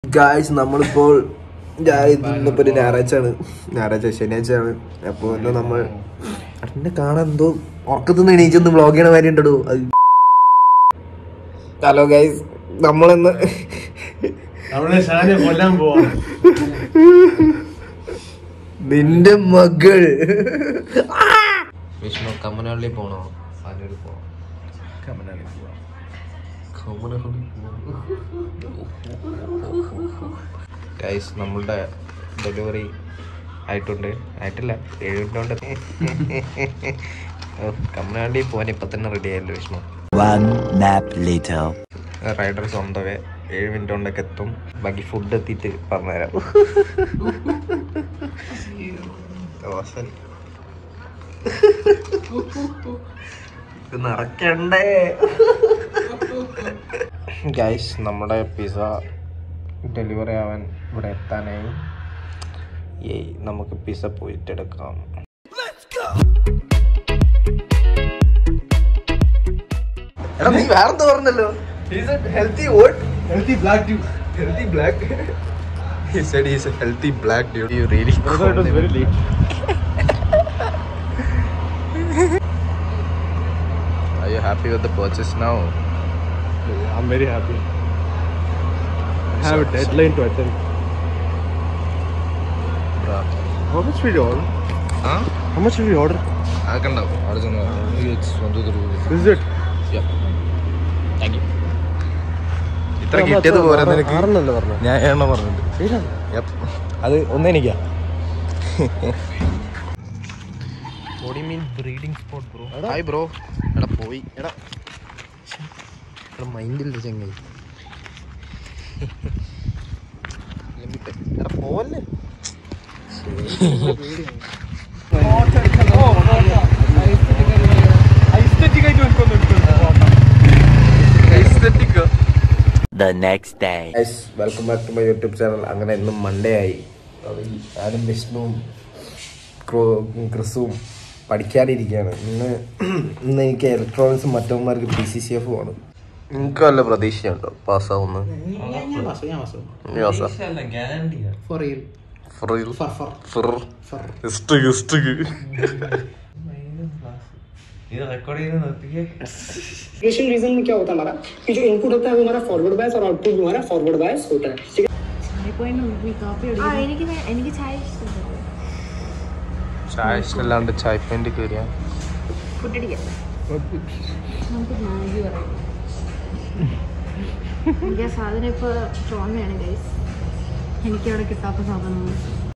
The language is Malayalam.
ഗായ്സ് നമ്മളിപ്പോൾ ഞാൻ ഇന്നിപ്പോ ഒരു ഞായറാഴ്ചയാണ് ഞായറാഴ്ച ശനിയാഴ്ചയാണ് അപ്പൊ ഇന്ന് നമ്മൾ എന്നെ കാണാൻ എന്തോ ഉറക്കത്തുനിന്ന് എണീച്ചൊന്ന് വ്ളോഗ് ചെയ്യണ മാതിരി ഉണ്ടോ ഹലോ ഗൈസ് നമ്മളിന്ന് അവിടെ ഷാനെ കൊല്ലാൻ പോവാ നിന്റെ മകൾ വിഷ്ണു കമ്മനഹള്ളി പോണോ പാനൂര് പോണോ കമ്മനഹള്ളി ഗൈസ് നമ്മളുടെ ഡെലിവറി ആയിട്ടുണ്ട് ആയിട്ടില്ല ഏഴ് മിനിറ്റ് കൊണ്ട് കമ്മനഹള്ളി പോകാൻ ഇപ്പൊ തന്നെ റെഡി ആയല്ലോ Vishnu One nap later. Rider സ്വന്തം വേ ഏഴ് മിനിറ്റ് കൊണ്ടൊക്കെ എത്തും ബാക്കി ഫുഡ് എത്തിയിട്ട് പറഞ്ഞുതരാം ദോശ. ഇത് നടക്കണ്ടേ ഗൈസ് നമ്മുടെ പിസ ഡെലിവറി ആവാൻ ഇവിടെ എത്താനായി ഏയ് നമുക്ക് പിസ പോയിട്ട് എടുക്കാം എടാ നീ വേറെന്താ പറഞ്ഞല്ലോ healthy vote healthy black to healthy black He said he's a healthy black dude. You really called him. Very late Are you happy with the purchase now? I am very happy I have a deadline to attend. Bruh. How much did you order? Huh? How much did you order? ആക്കണ്ടാവും അവിടെ ചെന്ന് it's one two three. Is it? Yeah. Thank you. ഇത്ര കിട്ടിയത് പോരാ നിനക്ക് ആറെണ്ണല്ലേ പറഞ്ഞത്? ഞാൻ എണ്ണം പറഞ്ഞിട്ടുണ്ട് Yep. അത് ഒന്നെനിക്കാ What do you mean breeding spot bro? Hi bro. എടാ പോയി എടാ ശ്ശെ. എടാ മൈൻഡില്ല ചങ്ങായി ലിമിറ്റ് എടാ പോവല്ലേ The next day. Guys welcome back to my YouTube channel അങ്ങനെ ഇന്നും മൺഡേ ആയി അത് ഈ ഞാനും വിഷ്ണുവും ക്രോ- ക്രിസും പഠിക്കാനിരിക്കുകയാണ് ഇന്ന് ഇന്ന് എനിക്ക് ഇലക്ട്രോണിക്സും മറ്റവന്മാർക്ക് പി സി സി എഫ് ആണ് നിങ്ങൾക്ക് വല്ല പ്രതീക്ഷയുണ്ടോ പാസ്സാവുന്ന इंटीग्रेशन रीजन में क्या होता है हमारा कि जो इनपुट होता है वो हमारा फॉरवर्ड बायस और आउटपुट जो हमारा फॉरवर्ड बायस होता है ठीक है ആ എനിക്ക് വേ- എനിക്ക് ചായ ഇഷ്ടമല്ല ചായ ഇഷ്ടമല്ലാണ്ട് ചായ പെയിന്റ് കയറിയാ ഫുഡടിക്കാം നമുക്ക് മാഗി പറയാം എനിക്ക് ആ സാധനം ഇപ്പോൾ ചോമയാണ് ഗൈസ് എനിക്ക് അവിടെ കിട്ടാത്ത സാധനമാണ്